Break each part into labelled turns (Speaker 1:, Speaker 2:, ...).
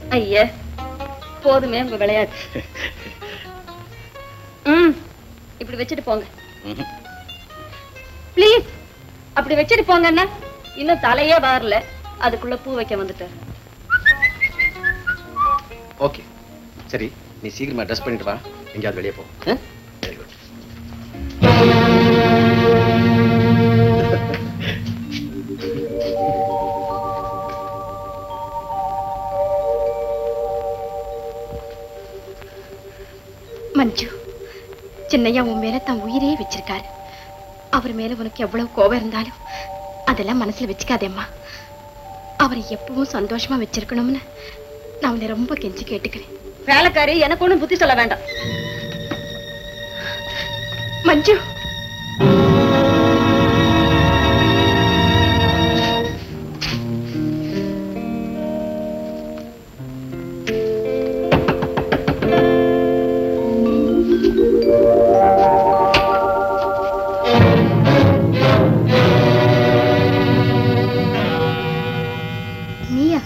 Speaker 1: ஐயா போதுமே உங்க விளையாட்டு ம் இப்படி வச்சுட்டு போங்க
Speaker 2: ம்ஹும்.
Speaker 1: ப்ளீஸ் அப்படி வச்சுட்டு போங்கன்னா இன்னும் தலையே வாரல அதுக்குள்ள பூ வைக்க வந்துட்டார்
Speaker 2: ஓகே சரி நீ சீக்கிரமா ட்ரெஸ் பண்ணிட்டு வா எங்கேயாவது வெளியே போ வெரி குட்
Speaker 3: மஞ்சு சின்னையா உன் மேல தான் உயிரே வச்சிருக்காரு அவர் மேல உனக்கு எவ்வளவு கோபம் இருந்தாலும் அதெல்லாம் மனசுல வச்சுக்காதேம்மா அவரை எப்பவும் சந்தோஷமா வச்சிருக்கணும்னு நான் உன்னை ரொம்ப கெஞ்சி கேட்டுக்கிறேன்
Speaker 1: வேலைக்காரி எனக்கு ஒண்ணும் புத்தி சொல்ல வேண்டாம்
Speaker 3: மஞ்சு நீயா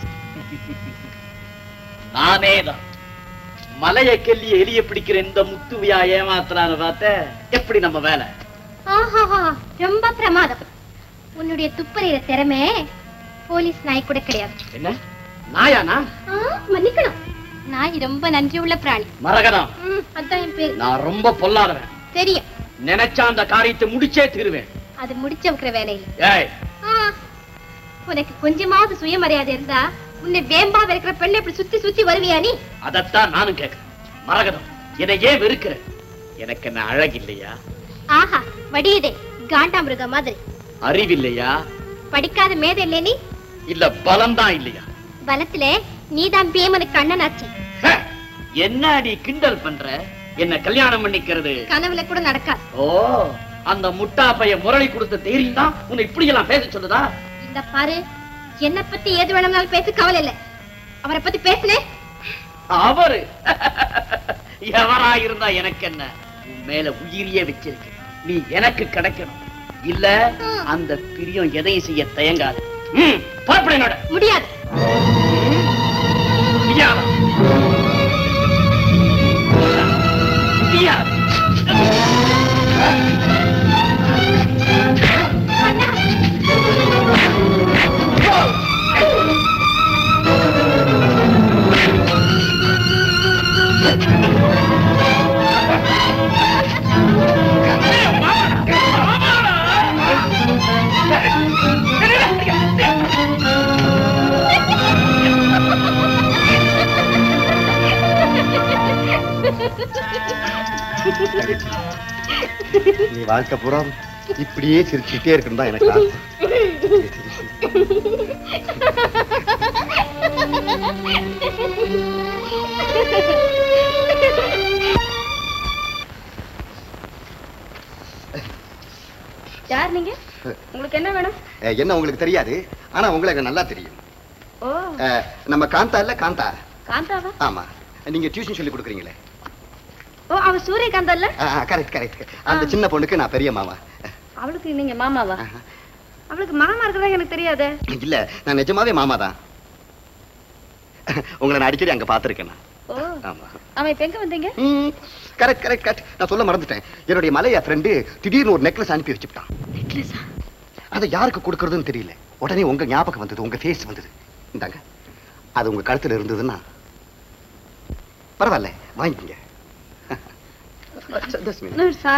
Speaker 4: நானே தான் மலைய கெல்லி எலிய பிடிக்கிற இந்த முத்துவியா ஏமாத்துறான்னு பார்த்த எப்படி நம்ம வேலை
Speaker 3: ஆஹாஹா ரொம்ப பிரமாதம் உன்னுடைய துப்பறிகிற திறமை போலீஸ் நாய் கூட கிடையாது
Speaker 4: என்ன நாயானா
Speaker 3: ஆ, மன்னிக்கணும் நாய் ரொம்ப நன்றி உள்ள பிராணி
Speaker 4: மரகதம்
Speaker 3: ம், அதான் என் பேரு
Speaker 4: நான் ரொம்ப பொல்லாதவன்
Speaker 3: தெரியும்
Speaker 4: நினைச்சா அந்த காரியத்தை முடிச்சே தீருவேன்
Speaker 3: அது முடிச்ச வைக்கிற வேலையில்
Speaker 4: ஏய்
Speaker 3: ஆ, உனக்கு கொஞ்சமாவது சுயமரியாதை இருந்தா உன்னை வேம்பா இருக்கிற பெண்ணை இப்படி சுத்தி சுத்தி வருவியா நீ
Speaker 4: அதத்தான் நானும் கேட்கிறேன் மரகதம் என்னை ஏன் வெறுக்கிற எனக்கு என்ன அழகில்லையா
Speaker 3: ஆஹா வடியுதே காண்டாமிருக மாதிரி
Speaker 4: அறிவில்லையா
Speaker 3: படிக்காத மேதை இல்லையே நீ
Speaker 4: இல்ல பலம்தான் இல்லையா
Speaker 3: பலத்துல நீதான் பீமனுக்கு அண்ணனாச்சு
Speaker 4: ஹ, என்ன நீ கிண்டல் பண்ற என்ன கல்யாணம் பண்ணிக்கிறது
Speaker 3: கனவுல கூட நடக்காது
Speaker 4: ஓ அந்த முட்டா பைய முரளி கொடுத்த தைரியம் தான் உன்னை இப்படி எல்லாம் பேச சொல்லுதா
Speaker 3: இந்த பாரு என்ன பத்தி எது வேணும்னாலும் பேச கவலை இல்ல அவரை பத்தி பேசுனே
Speaker 4: அவரு எவரா இருந்தா எனக்கு என்ன உன் மேல உயிரியே வச்சிருக்க நீ எனக்கு கிடைக்கணும் இல்ல அந்த பிரியம் எதையும் செய்ய தயங்காது ம், புறப்படு என்னோட
Speaker 3: முடியாது
Speaker 4: முடியாதா? முடியாது.
Speaker 2: நீ வாழ்க்கை பூரா இப்படியே சிரிச்சுட்டே இருக்கணும் தான் எனக்கு ஆசை.
Speaker 1: யார் நீங்க உங்களுக்கு என்ன வேணும்
Speaker 2: அஹ், என்ன உங்களுக்கு தெரியாது ஆனா உங்களுக்கு நல்லா தெரியும்
Speaker 1: ஓ
Speaker 2: அஹ், நம்ம காந்தா இல்ல காந்தா
Speaker 1: காந்தாவா
Speaker 2: ஆமா நீங்க டியூஷன் சொல்லி கொடுக்குறீங்களே
Speaker 1: ஓ அவ சூரியகாந்தா இல்ல
Speaker 2: கரெக்ட் கரெக்ட் அந்த சின்ன பொண்ணுக்கு நான் பெரிய மாமா
Speaker 1: அவளுக்கு நீங்க மாமாவா அவளுக்கு மாமா இருக்கிறதா எனக்கு தெரியாதே
Speaker 2: இல்ல நான் நிஜமாவே மாமா தான் உங்களை நான் அடிக்கடி அங்க பாத்திருக்கேன்
Speaker 1: ஓ
Speaker 2: ஆமா
Speaker 1: அவன் இப்ப எங்க வந்தீங்க
Speaker 2: கரெக்ட் கரெக்ட் கரெக்ட் நான் சொல்ல மறந்துட்டேன் என்னுடைய மலையா ஃப்ரெண்டு திடீர்னு ஒரு நெக்லஸ் அனுப்பி வச்சுட்டான்
Speaker 1: நெக்லஸா
Speaker 2: அதை யாருக்கு கொடுக்கறதுன்னு தெரியல உடனே உங்க ஞாபகம் வந்தது உங்க ஃபேஸ் வந்தது இந்தாங்க அது உங்க கழுத்துல இருந்ததுன்னா பரவாயில்ல வாங்கிக்கங்க Just a minute.
Speaker 1: சார்